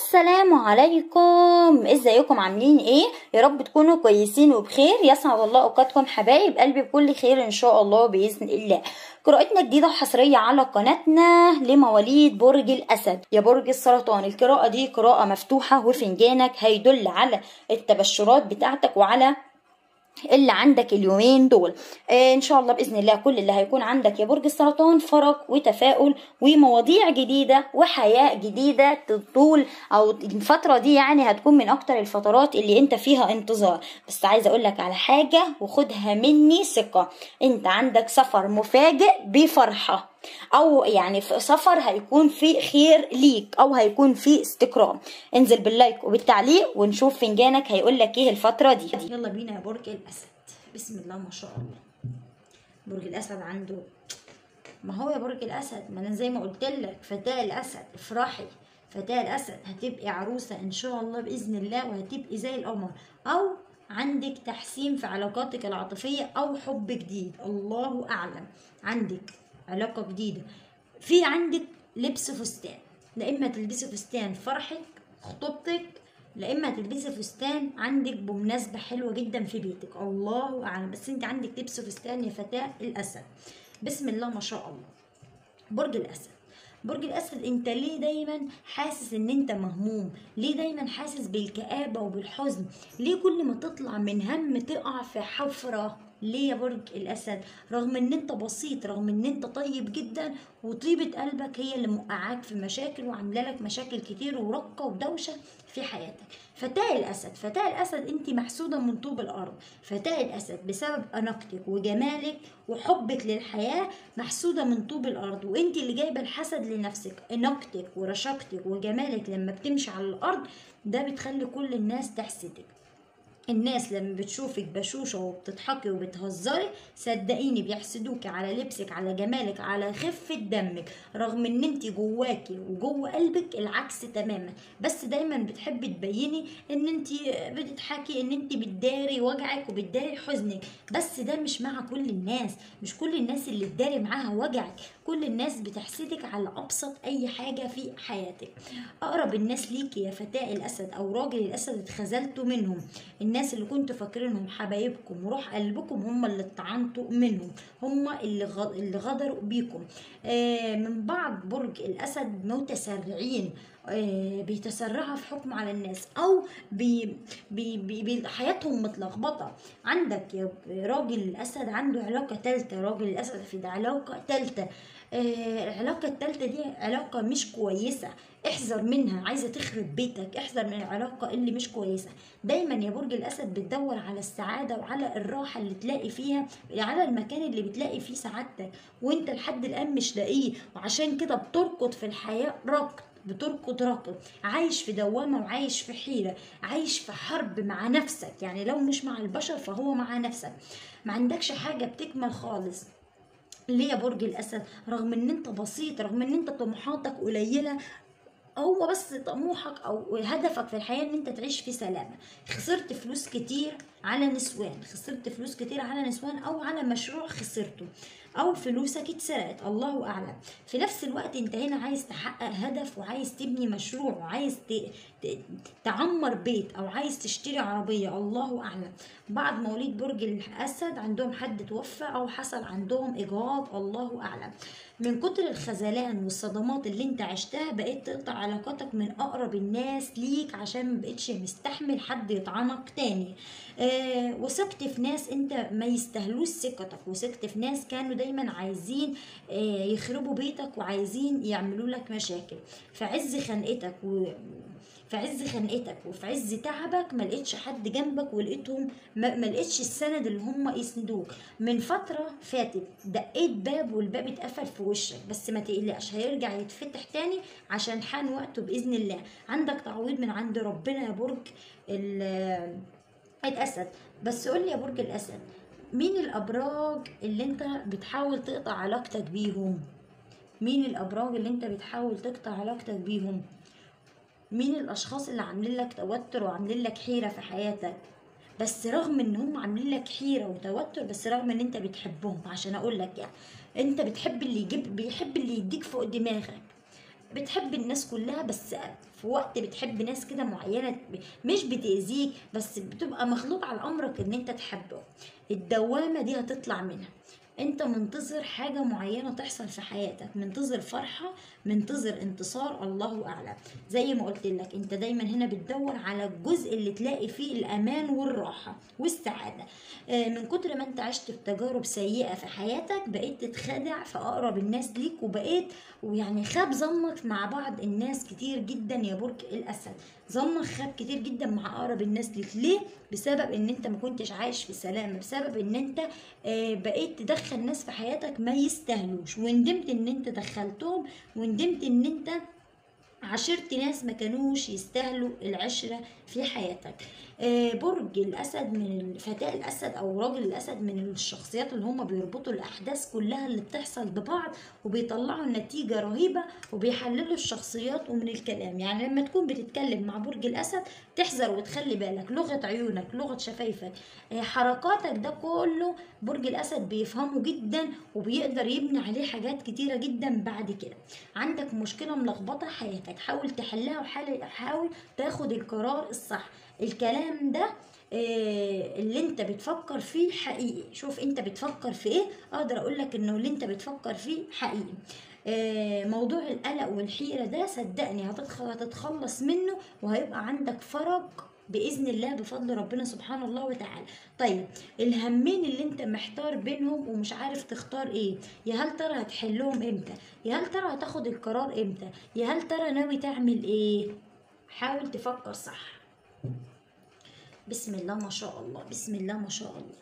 السلام عليكم ازيكم عاملين ايه يا رب تكونوا كويسين وبخير يسعد الله اوقاتكم حبايب قلبي بكل خير ان شاء الله باذن الله قراءتنا جديدة وحصرية على قناتنا لمواليد برج الأسد يا برج السرطان القراءة دي قراءة مفتوحة وفنجانك هيدل على التبشرات بتاعتك وعلى اللي عندك اليومين دول آه ان شاء الله باذن الله كل اللي هيكون عندك يا برج السرطان فرج وتفاؤل ومواضيع جديده وحياه جديده طول او الفتره دي يعني هتكون من اكتر الفترات اللي انت فيها انتظار بس عايزه اقول لك على حاجه وخدها مني ثقه انت عندك سفر مفاجئ بفرحه او يعني في سفر هيكون فيه خير ليك او هيكون فيه استقرار انزل باللايك وبالتعليق ونشوف فنجانك هيقول لك ايه الفتره دي يلا بينا يا برج الاسد بسم الله ما شاء الله برج الاسد عنده ما هو يا برج الاسد ما انا زي ما قلت لك فتاه الاسد افرحي فتاه الاسد هتبقي عروسه ان شاء الله باذن الله وهتبقي زي القمر او عندك تحسين في علاقاتك العاطفيه او حب جديد الله اعلم عندك علاقة جديدة في عندك لبس فستان لا إما تلبسي فستان فرحك خطوبتك لا إما تلبسي فستان عندك بمناسبة حلوة جدا في بيتك الله أعلم بس أنت عندك لبس فستان يا فتاة الأسد بسم الله ما شاء الله برج الأسد برج الاسد انت ليه دايما حاسس ان انت مهموم ليه دايما حاسس بالكآبة وبالحزن ليه كل ما تطلع من هم تقع في حفرة ليه يا برج الاسد رغم ان انت بسيط رغم ان انت طيب جدا وطيبة قلبك هي اللي موقعاك في مشاكل وعامله لك مشاكل كتير ورقة ودوشة في حياتك فتاة الاسد فتاة الاسد انت محسودة من طوب الارض فتاة الاسد بسبب اناقتك وجمالك وحبك للحياة محسودة من طوب الارض وانت اللي جايبة الحسد لنفسك اناقتك ورشاقتك وجمالك لما بتمشي على الارض ده بتخلي كل الناس تحسدك الناس لما بتشوفك بشوشة وبتضحكي وبتهزري صدقيني بيحسدوكي على لبسك على جمالك على خفة دمك رغم ان انت جواكي وجوه قلبك العكس تماما بس دايما بتحبي تبيني ان انت بتضحكي ان انت بتداري وجعك وبتداري حزنك بس ده مش مع كل الناس مش كل الناس اللي تداري معاها وجعك كل الناس بتحسدك على ابسط اي حاجة في حياتك اقرب الناس ليكي يا فتاة الاسد او راجل الاسد اتخذلتوا منهم الناس الناس اللي كنتوا فاكرينهم حبايبكم وروح قلبكم هم اللي اتطعنتوا منهم هم اللي اللي غدروا بيكم آه من بعض برج الاسد متسرعين آه بيتسرعوا في حكم على الناس او بي بي بي بي حياتهم متلخبطه عندك يا راجل الاسد عنده علاقه ثالثه راجل الاسد في ده علاقه ثالثه آه العلاقة التالتة دي علاقة مش كويسة احذر منها عايزة تخرب بيتك احذر من العلاقة اللي مش كويسة دايما يا برج الأسد بتدور على السعادة وعلى الراحة اللي تلاقي فيها على المكان اللي بتلاقي فيه سعادتك وانت لحد الآن مش لاقيه وعشان كده بتركض في الحياة ركض بتركض ركض عايش في دوامة وعايش في حيرة عايش في حرب مع نفسك يعني لو مش مع البشر فهو مع نفسك ما عندكش حاجة بتكمل خالص ليه يا برج الاسد رغم ان انت بسيط رغم ان انت طموحاتك قليله هو بس طموحك او هدفك في الحياه ان انت تعيش في سلامه خسرت فلوس كتير على نسوان خسرت فلوس كتير على نسوان او على مشروع خسرته او فلوسك اتسرقت الله اعلم في نفس الوقت انت هنا عايز تحقق هدف وعايز تبني مشروع وعايز ت... ت... تعمر بيت او عايز تشتري عربيه الله اعلم بعض مواليد برج الاسد عندهم حد توفى او حصل عندهم اجهاض الله اعلم من كتر الخذلان والصدمات اللي انت عشتها بقيت تقطع علاقاتك من اقرب الناس ليك عشان مبقتش مستحمل حد يطعنك تاني آه وثقت في ناس انت ما يستاهلوش ثقتك وثقت في ناس كانوا دايما عايزين آه يخربوا بيتك وعايزين يعملوا لك مشاكل في عز خنقتك و في عز خنقتك وفي عز تعبك ما لقيتش حد جنبك ولقيتهم ما, ما لقيتش السند اللي هم يسندوك من فتره فاتت دقيت باب والباب اتقفل في وشك بس ما تقلقش هيرجع يتفتح تاني عشان حان وقته باذن الله عندك تعويض من عند ربنا يا برج الاسد بس قول لي يا برج الاسد مين الابراج اللي انت بتحاول تقطع علاقتك بيهم مين الابراج اللي انت بتحاول تقطع علاقتك بيهم مين الاشخاص اللي عاملين لك توتر وعاملين لك حيره في حياتك بس رغم ان هم عاملين لك حيره وتوتر بس رغم ان انت بتحبهم عشان اقول لك يعني انت بتحب اللي يجيب بيحب اللي يديك فوق دماغك بتحب الناس كلها بس في وقت بتحب ناس كده معينة مش بتأذيك بس بتبقى مغلوب على أمرك إن أنت تحبه الدوامة دي هتطلع منها انت منتظر حاجة معينة تحصل في حياتك منتظر فرحة منتظر انتصار الله اعلم زي ما قلت لك انت دايما هنا بتدور على الجزء اللي تلاقي فيه الامان والراحة والسعادة آه، من كتر ما انت عشت في تجارب سيئة في حياتك بقيت تتخدع في اقرب الناس ليك وبقيت ويعني خاب ظنك مع بعض الناس كتير جدا يا برج الاسد ظنك خاب كتير جدا مع اقرب الناس ليك ليه بسبب ان انت ما كنتش عايش في سلام بسبب ان انت آه، بقيت تدخل ناس في حياتك ما يستاهلوش وندمت ان انت دخلتهم وندمت ان انت عشرت ناس ما كانوش يستاهلوا العشرة في حياتك آه، برج الأسد من فتاة الأسد أو راجل الأسد من الشخصيات اللي هم بيربطوا الأحداث كلها اللي بتحصل ببعض وبيطلعوا نتيجة رهيبة وبيحللوا الشخصيات ومن الكلام يعني لما تكون بتتكلم مع برج الأسد تحذر وتخلي بالك لغة عيونك لغة شفايفك آه، حركاتك ده كله برج الأسد بيفهمه جدا وبيقدر يبني عليه حاجات كتيرة جدا بعد كده عندك مشكلة ملخبطة حياتك حاول تحلها وحاول تاخد القرار الصح الكلام ده آه، اللي انت بتفكر فيه حقيقي شوف انت بتفكر في ايه اقدر اقول لك انه اللي انت بتفكر فيه حقيقي آه، موضوع القلق والحيرة ده صدقني هتتخلص منه وهيبقى عندك فرج باذن الله بفضل ربنا سبحانه الله وتعالى طيب الهمين اللي انت محتار بينهم ومش عارف تختار ايه يا هل ترى هتحلهم امتى يا هل ترى هتاخد القرار امتى يا هل ترى ناوي تعمل ايه حاول تفكر صح بسم الله ما شاء الله بسم الله ما شاء الله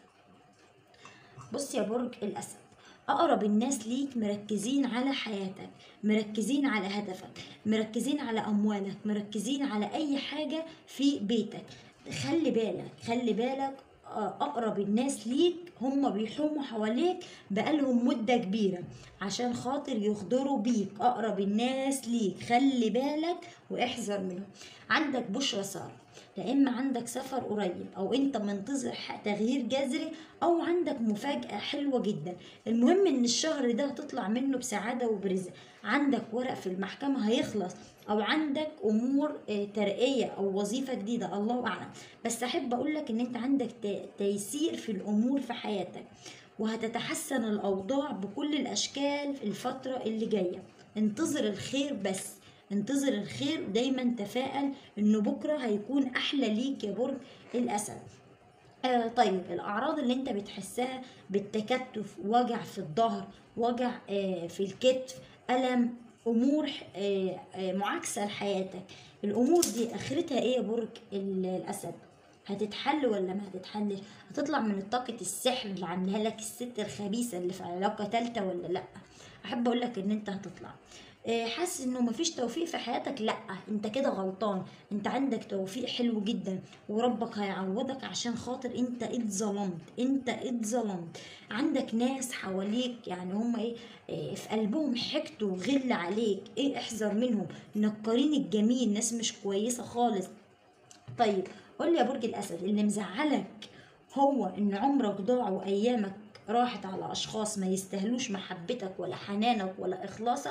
بص يا برج الأسد أقرب الناس ليك مركزين على حياتك مركزين على هدفك مركزين على أموالك مركزين على أي حاجة في بيتك خلي بالك خلي بالك اقرب الناس ليك هم بيحوموا حواليك بقالهم مدة كبيرة عشان خاطر يخضروا بيك اقرب الناس ليك خلي بالك واحذر منهم عندك بشرى صار يا اما عندك سفر قريب او انت منتظر تغيير جذري او عندك مفاجاه حلوه جدا المهم ان الشهر ده هتطلع منه بسعاده وبرزق عندك ورق في المحكمه هيخلص او عندك امور آه، ترقيه او وظيفه جديده الله اعلم بس احب اقول لك ان انت عندك تيسير في الامور في حياتك وهتتحسن الاوضاع بكل الاشكال في الفتره اللي جايه انتظر الخير بس انتظر الخير ودايما تفائل انه بكره هيكون احلى ليك يا برج الاسد آه طيب الاعراض اللي انت بتحسها بالتكتف وجع في الظهر وجع آه في الكتف الم امور آه آه معاكسه لحياتك الامور دي اخرتها ايه يا برج الاسد هتتحل ولا ما هتتحلش هتطلع من طاقة السحر اللي عاملاها لك الست الخبيثة اللي في علاقة تالتة ولا لأ أحب أقول لك إن أنت هتطلع آه، حاسس انه مفيش توفيق في حياتك لا انت كده غلطان انت عندك توفيق حلو جدا وربك هيعوضك عشان خاطر انت اتظلمت انت اتظلمت عندك ناس حواليك يعني هم ايه آه، في قلبهم حقد وغل عليك ايه احذر منهم نكرين الجميل ناس مش كويسه خالص طيب قول لي يا برج الاسد اللي مزعلك هو ان عمرك ضاع وايامك راحت على اشخاص ما يستاهلوش محبتك ولا حنانك ولا اخلاصك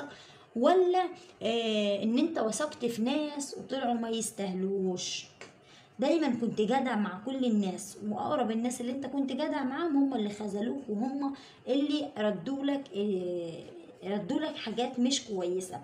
ولا آه ان انت وثقت في ناس وطلعوا ما يستاهلوش دايما كنت جدع مع كل الناس واقرب الناس اللي انت كنت جدع معاهم هم اللي خذلوك وهم اللي ردولك آه ردوا لك حاجات مش كويسة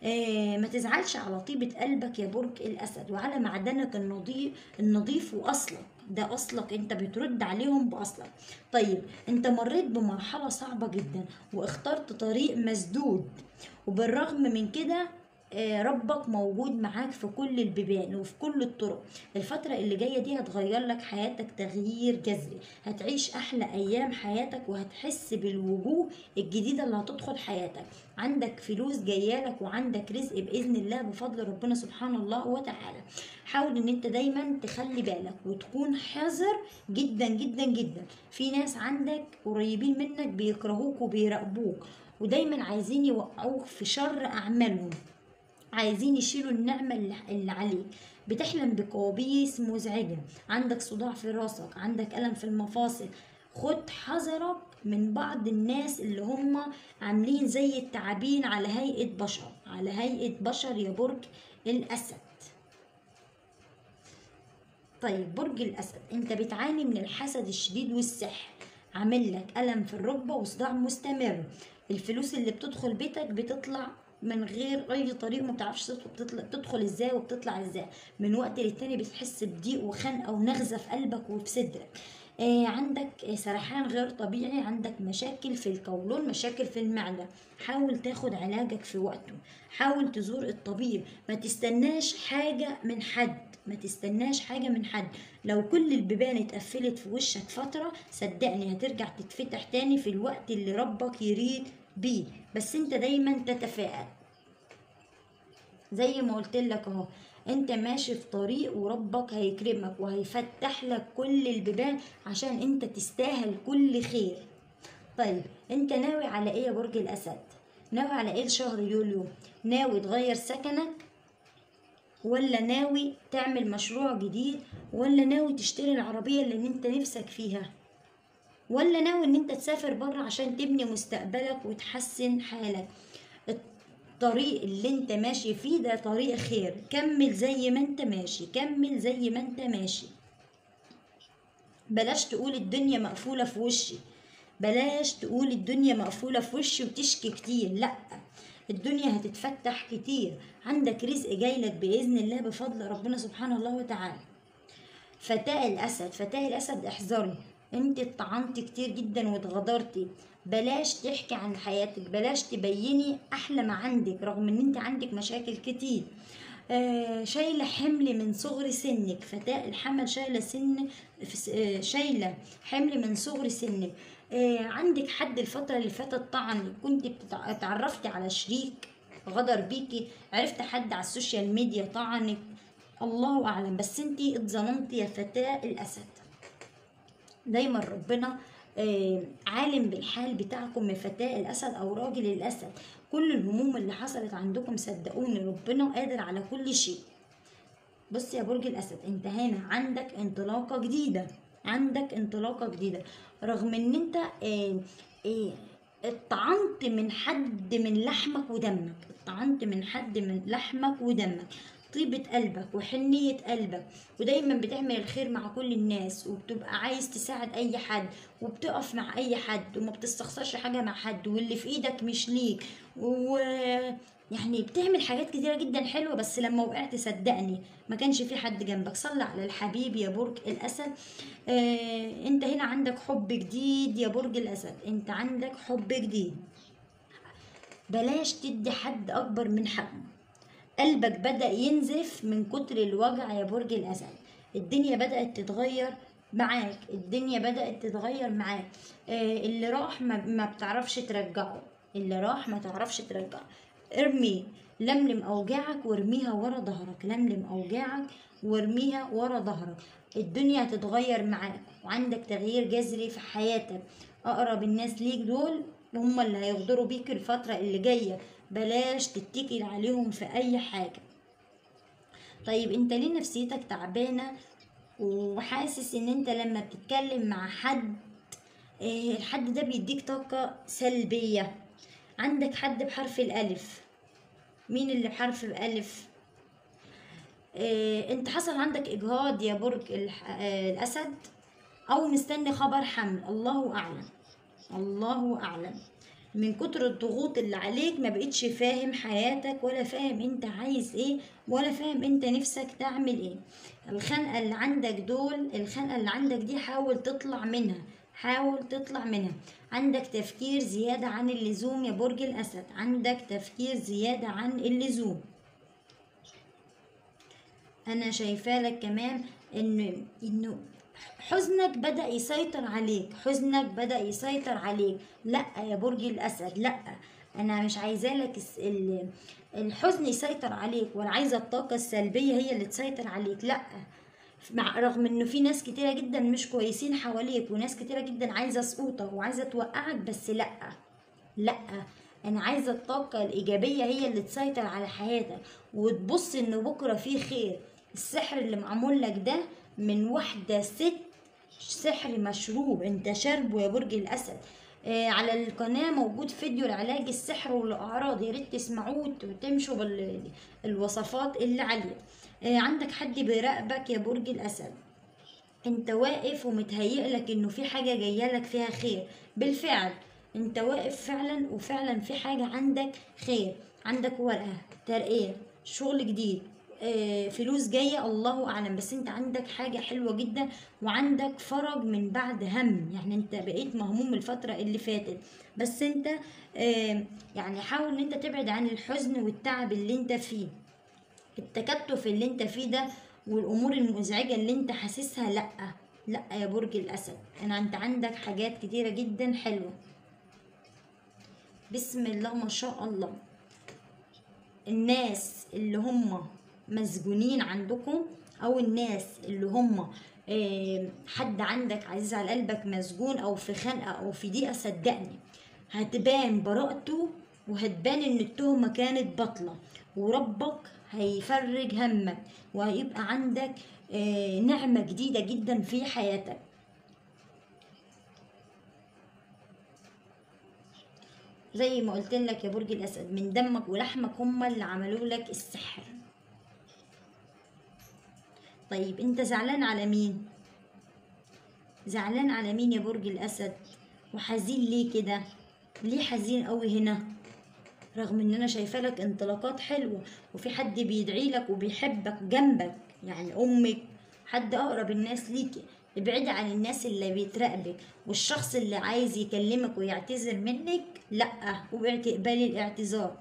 آه ما تزعلش على طيبة قلبك يا برج الأسد وعلى معدنك النظيف النظيف وأصلك ده أصلك أنت بترد عليهم بأصلك طيب أنت مريت بمرحلة صعبة جدا واخترت طريق مسدود وبالرغم من كده آه، ربك موجود معاك في كل البيبان وفي كل الطرق الفترة اللي جاية دي هتغير لك حياتك تغيير جذري هتعيش أحلى أيام حياتك وهتحس بالوجوه الجديدة اللي هتدخل حياتك عندك فلوس جايالك وعندك رزق بإذن الله بفضل ربنا سبحانه الله وتعالى حاول ان انت دايما تخلي بالك وتكون حذر جدا جدا جدا في ناس عندك قريبين منك بيكرهوك وبيراقبوك ودايما عايزين يوقعوك في شر أعمالهم عايزين يشيلوا النعمة اللي عليك بتحلم بكوابيس مزعجة عندك صداع في راسك عندك ألم في المفاصل خد حذرك من بعض الناس اللي هم عاملين زي التعابين على هيئة بشر على هيئة بشر يا برج الأسد طيب برج الأسد أنت بتعاني من الحسد الشديد والسحر عامل لك ألم في الركبة وصداع مستمر الفلوس اللي بتدخل بيتك بتطلع من غير اي طريق ما بتعرفش بتطلع بتدخل ازاي وبتطلع ازاي من وقت للتاني بتحس بضيق وخنقه ونغزه في قلبك وفي صدرك آه عندك سرحان غير طبيعي عندك مشاكل في القولون مشاكل في المعدة حاول تاخد علاجك في وقته حاول تزور الطبيب ما تستناش حاجة من حد ما تستناش حاجة من حد لو كل البيبان اتقفلت في وشك فترة صدقني هترجع تتفتح تاني في الوقت اللي ربك يريد بيه بس انت دايما تتفائل زي ما قلت لك اهو انت ماشي في طريق وربك هيكرمك وهيفتح لك كل البيبان عشان انت تستاهل كل خير طيب انت ناوي على ايه يا برج الاسد ناوي على ايه لشهر يوليو ناوي تغير سكنك ولا ناوي تعمل مشروع جديد ولا ناوي تشتري العربية اللي انت نفسك فيها ولا ناوي ان انت تسافر بره عشان تبني مستقبلك وتحسن حالك الطريق اللي انت ماشي فيه ده طريق خير كمل زي ما انت ماشي كمل زي ما انت ماشي بلاش تقول الدنيا مقفولة في وشي بلاش تقول الدنيا مقفولة في وشي وتشكي كتير لأ الدنيا هتتفتح كتير عندك رزق جايلك بإذن الله بفضل ربنا سبحانه الله وتعالى فتاة الأسد فتاة الأسد احذري انت اتطعنتي كتير جدا واتغدرتي بلاش تحكي عن حياتك بلاش تبيني احلى ما عندك رغم ان انت عندك مشاكل كتير آه شايلة حمل من صغر سنك فتاة الحمل شايلة سن آه شايلة حمل من صغر سنك آه عندك حد الفترة اللي فاتت طعن كنت اتعرفتي على شريك غدر بيكي عرفت حد على السوشيال ميديا طعنك الله اعلم بس انتي اتظلمتي يا فتاة الاسد دايما ربنا عالم بالحال بتاعكم من فتاة الأسد أو راجل الأسد كل الهموم اللي حصلت عندكم صدقوني ربنا قادر على كل شيء بص يا برج الأسد انت هنا عندك انطلاقة جديدة عندك انطلاقة جديدة رغم ان انت اه اه اتطعنت من حد من لحمك ودمك اتطعنت من حد من لحمك ودمك طيبة قلبك وحنية قلبك ودايما بتعمل الخير مع كل الناس وبتبقى عايز تساعد اي حد وبتقف مع اي حد وما بتستخسرش حاجة مع حد واللي في ايدك مش ليك و يعني بتعمل حاجات كتيرة جدا حلوة بس لما وقعت صدقني ما كانش في حد جنبك صلى على الحبيب يا برج الأسد آه انت هنا عندك حب جديد يا برج الأسد انت عندك حب جديد بلاش تدي حد أكبر من حقه قلبك بدأ ينزف من كتر الوجع يا برج الأسد الدنيا بدأت تتغير معاك الدنيا بدأت تتغير معاك آه اللي راح ما, ما بتعرفش ترجعه اللي راح ما تعرفش ترجعه ارمي لملم أوجاعك وارميها ورا ظهرك لملم أوجاعك وارميها ورا ظهرك الدنيا هتتغير معاك وعندك تغيير جذري في حياتك أقرب الناس ليك دول هم اللي هيغدروا بيك الفترة اللي جاية بلاش تتكل عليهم في اي حاجة طيب انت ليه نفسيتك تعبانة وحاسس ان انت لما بتتكلم مع حد اه الحد ده بيديك طاقة سلبية عندك حد بحرف الالف مين اللي بحرف الالف اه انت حصل عندك اجهاض يا برج اه الاسد او مستني خبر حمل الله اعلم الله اعلم من كتر الضغوط اللي عليك ما بقتش فاهم حياتك ولا فاهم انت عايز ايه ولا فاهم انت نفسك تعمل ايه الخنقة اللي عندك دول الخنقة اللي عندك دي حاول تطلع منها حاول تطلع منها عندك تفكير زيادة عن اللزوم يا برج الأسد عندك تفكير زيادة عن اللزوم أنا شايفة لك كمان إنه إنه حزنك بدأ يسيطر عليك حزنك بدأ يسيطر عليك لا يا برج الأسد لا أنا مش عايزة لك الحزن يسيطر عليك ولا عايزة الطاقة السلبية هي اللي تسيطر عليك لا مع رغم انه في ناس كتيرة جدا مش كويسين حواليك وناس كتيرة جدا عايزة سقوطك وعايزة توقعك بس لا لا انا عايزة الطاقة الايجابية هي اللي تسيطر على حياتك وتبص ان بكرة فيه خير السحر اللي معمول لك ده من واحدة ست سحر مشروب انت شاربه يا برج الاسد آه على القناة موجود فيديو لعلاج السحر والأعراض يا ريت تسمعوه وتمشوا بالوصفات اللي عليه آه عندك حد بيراقبك يا برج الأسد انت واقف ومتهيئ لك انه في حاجة جاية لك فيها خير بالفعل انت واقف فعلا وفعلا في حاجة عندك خير عندك ورقة ترقية شغل جديد آه، فلوس جاية الله أعلم بس أنت عندك حاجة حلوة جدا وعندك فرج من بعد هم يعني أنت بقيت مهموم الفترة اللي فاتت بس أنت آه، يعني حاول أن أنت تبعد عن الحزن والتعب اللي أنت فيه التكتف اللي أنت فيه ده والأمور المزعجة اللي أنت حاسسها لأ لأ يا برج الأسد أنا أنت عندك حاجات كتيرة جدا حلوة بسم الله ما شاء الله الناس اللي هم مسجونين عندكم او الناس اللي هم آه، حد عندك عزيز على قلبك مسجون او في خنقه او في ضيقه صدقني هتبان براءته وهتبان ان التهمه كانت باطله وربك هيفرج همك وهيبقى عندك آه، نعمه جديده جدا في حياتك زي ما قلت لك يا برج الاسد من دمك ولحمك هم اللي عملوا لك السحر طيب انت زعلان على مين زعلان على مين يا برج الاسد وحزين ليه كده ليه حزين قوي هنا رغم ان انا شايفه لك انطلاقات حلوه وفي حد بيدعي لك وبيحبك جنبك يعني امك حد اقرب الناس ليكي ابعدي عن الناس اللي بيتراقبك والشخص اللي عايز يكلمك ويعتذر منك لا وباعتقبالي الاعتذار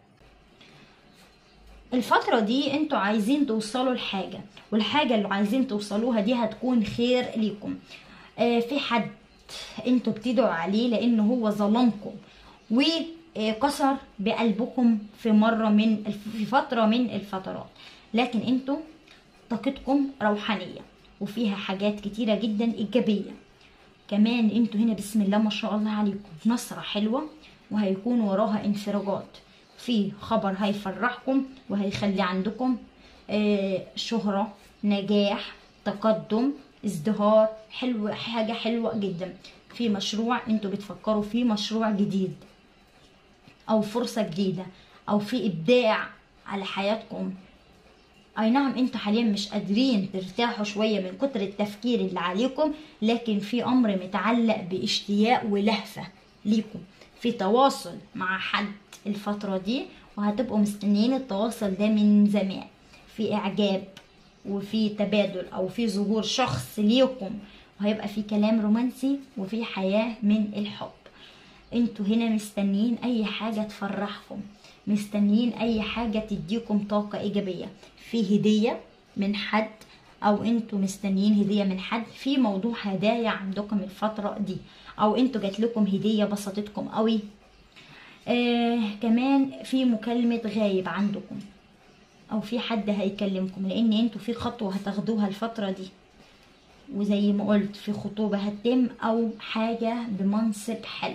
الفترة دي انتوا عايزين توصلوا لحاجة والحاجة اللي عايزين توصلوها دي هتكون خير ليكم آه في حد انتوا بتدعوا عليه لان هو ظلمكم وكسر بقلبكم في مرة من في فترة من الفترات لكن انتوا طاقتكم روحانية وفيها حاجات كتيرة جدا إيجابية كمان انتوا هنا بسم الله ما شاء الله عليكم نصرة حلوة وهيكون وراها انفراجات في خبر هيفرحكم وهيخلي عندكم آه، شهرة نجاح تقدم ازدهار حلو حاجة حلوة جدا في مشروع انتوا بتفكروا فيه مشروع جديد او فرصة جديدة او في ابداع على حياتكم اي نعم انتوا حاليا مش قادرين ترتاحوا شوية من كتر التفكير اللي عليكم لكن في امر متعلق باشتياق ولهفة ليكم في تواصل مع حد الفترة دي وهتبقوا مستنيين التواصل ده من زمان في اعجاب وفي تبادل او في ظهور شخص ليكم وهيبقى في كلام رومانسي وفي حياة من الحب انتوا هنا مستنيين اي حاجة تفرحكم مستنيين اي حاجة تديكم طاقة ايجابية في هدية من حد او انتوا مستنيين هدية من حد في موضوع هدايا عندكم الفترة دي او انتوا جات لكم هدية بسطتكم قوي آه كمان في مكالمة غايب عندكم او في حد هيكلمكم لان انتوا في خطوة هتاخدوها الفترة دي وزي ما قلت في خطوبة هتتم او حاجة بمنصب حلو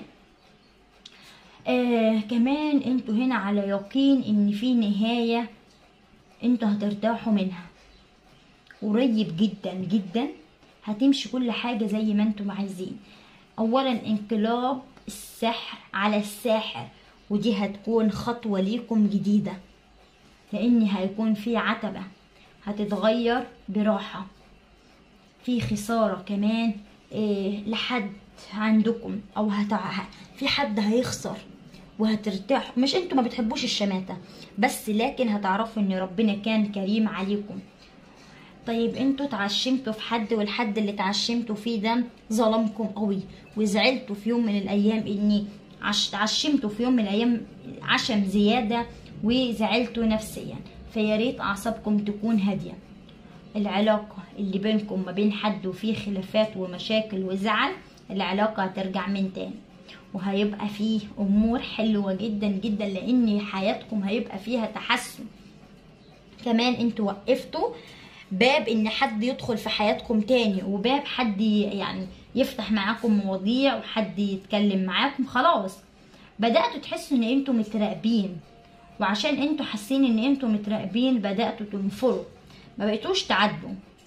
آه كمان انتوا هنا على يقين ان في نهاية انتوا هترتاحوا منها قريب جدا جدا هتمشي كل حاجة زي ما انتم عايزين اولا انقلاب السحر على الساحر ودي هتكون خطوة ليكم جديدة لان هيكون في عتبة هتتغير براحة في خسارة كمان إيه لحد عندكم او هتع... في حد هيخسر وهترتاحوا مش انتوا ما بتحبوش الشماتة بس لكن هتعرفوا ان ربنا كان كريم عليكم طيب انتوا اتعشمتوا في حد والحد اللي اتعشمتوا فيه ده ظلمكم قوي وزعلتوا في يوم من الايام اني عش... اتعشمتوا في يوم من الايام عشم زيادة وزعلتوا نفسيا فيا ريت اعصابكم تكون هاديه العلاقة اللي بينكم ما بين حد وفيه خلافات ومشاكل وزعل العلاقة هترجع من تاني وهيبقى فيه أمور حلوة جدا جدا لأن حياتكم هيبقى فيها تحسن كمان انتوا وقفتوا باب ان حد يدخل في حياتكم تاني وباب حد يعني يفتح معاكم مواضيع وحد يتكلم معاكم خلاص بدأتوا تحسوا ان انتوا متراقبين وعشان انتوا حاسين ان انتوا متراقبين بدأتوا تنفروا ما بقيتوش تعدوا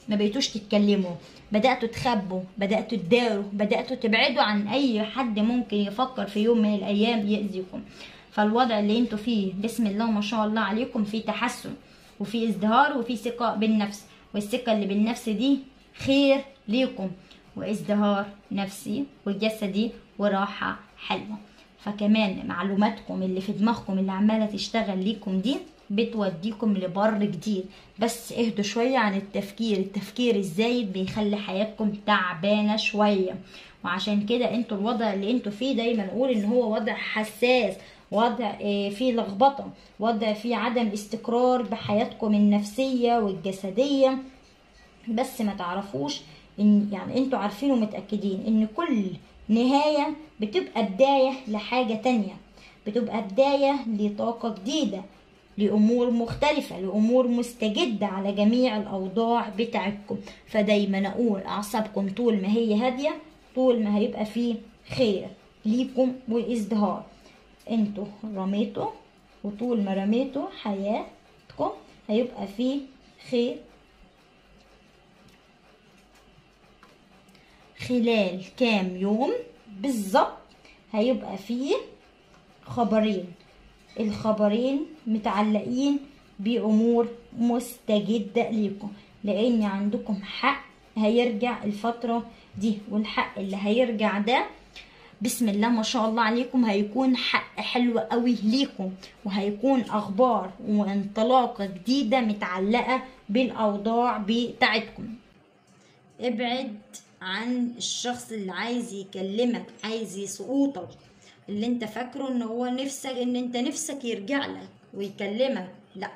ما بقيتوش تتكلموا بدأتوا تخبوا بدأتوا تداروا بدأتوا تبعدوا عن أي حد ممكن يفكر في يوم من الأيام يأذيكم فالوضع اللي انتوا فيه بسم الله ما شاء الله عليكم فيه تحسن وفي ازدهار وفي ثقة بالنفس والثقة اللي بالنفس دي خير ليكم وازدهار نفسي وجسدي وراحة حلوة فكمان معلوماتكم اللي في دماغكم اللي عمالة تشتغل ليكم دي بتوديكم لبر جديد بس اهدوا شوية عن التفكير التفكير الزايد بيخلي حياتكم تعبانة شوية وعشان كده انتوا الوضع اللي انتوا فيه دايما نقول ان هو وضع حساس وضع فيه لخبطة وضع فيه عدم استقرار بحياتكم النفسية والجسدية بس ما تعرفوش ان يعني انتوا عارفين ومتأكدين ان كل نهاية بتبقى بداية لحاجة تانية بتبقى بداية لطاقة جديدة لأمور مختلفة لأمور مستجدة على جميع الأوضاع بتاعتكم فدايما أقول أعصابكم طول ما هي هادية طول ما هيبقى فيه خير ليكم وازدهار انتوا رميتوا وطول ما رميتوا حياتكم هيبقى فيه خير خلال كام يوم بالظبط هيبقى فيه خبرين الخبرين متعلقين بأمور مستجدة ليكم لأن عندكم حق هيرجع الفترة دي والحق اللي هيرجع ده بسم الله ما شاء الله عليكم هيكون حق حلو قوي ليكم وهيكون اخبار وانطلاقه جديده متعلقه بالاوضاع بتاعتكم ابعد عن الشخص اللي عايز يكلمك عايز يسقطك اللي انت فاكره ان هو نفسك ان انت نفسك يرجع لك ويكلمك لا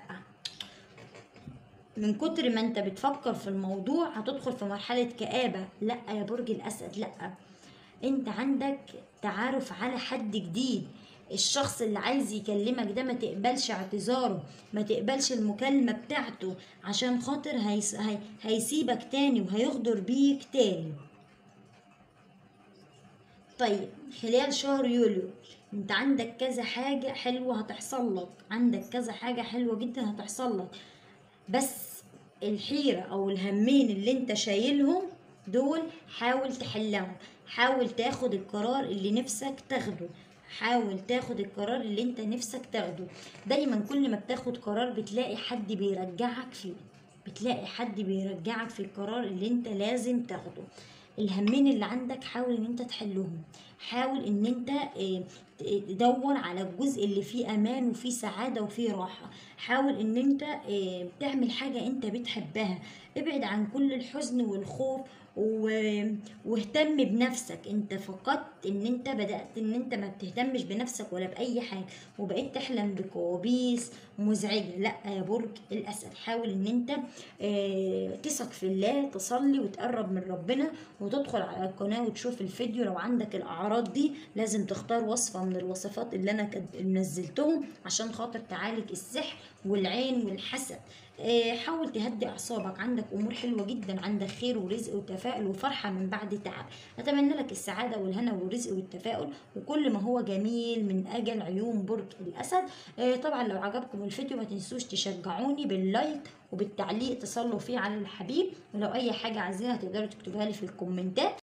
من كتر ما انت بتفكر في الموضوع هتدخل في مرحلة كآبة لا يا برج الأسد لا انت عندك تعارف على حد جديد الشخص اللي عايز يكلمك ده ما تقبلش اعتذاره ما تقبلش المكالمة بتاعته عشان خاطر هيس... هي... هيسيبك تاني وهيغدر بيك تاني طيب خلال شهر يوليو انت عندك كذا حاجة حلوة هتحصل لك عندك كذا حاجة حلوة جدا هتحصل لك بس الحيرة او الهمين اللي انت شايلهم دول حاول تحلهم حاول تاخد القرار اللي نفسك تاخده حاول تاخد القرار اللي انت نفسك تاخده دايما كل ما بتاخد قرار بتلاقي حد بيرجعك فيه بتلاقي حد بيرجعك في القرار اللي انت لازم تاخده الهمين اللي عندك حاول ان انت تحلهم حاول ان انت تدور على الجزء اللي فيه امان وفيه سعادة وفيه راحة حاول ان انت تعمل حاجة انت بتحبها ابعد عن كل الحزن والخوف و... واهتم بنفسك انت فقدت ان انت بدأت ان انت ما بتهتمش بنفسك ولا بأي حاجة وبقيت تحلم بكوابيس مزعجة لا يا برج الأسد حاول ان انت اه تثق في الله تصلي وتقرب من ربنا وتدخل على القناة وتشوف الفيديو لو عندك الأعراض دي لازم تختار وصفة من الوصفات اللي أنا نزلتهم عشان خاطر تعالج السحر والعين والحسد حاول تهدي اعصابك عندك امور حلوه جدا عندك خير ورزق وتفاؤل وفرحه من بعد تعب اتمنى لك السعاده والهنا والرزق والتفاؤل وكل ما هو جميل من اجل عيون برج الاسد طبعا لو عجبكم الفيديو ما تنسوش تشجعوني باللايك وبالتعليق تصلوا فيه على الحبيب ولو اي حاجه عايزينها تقدروا تكتبوها لي في الكومنتات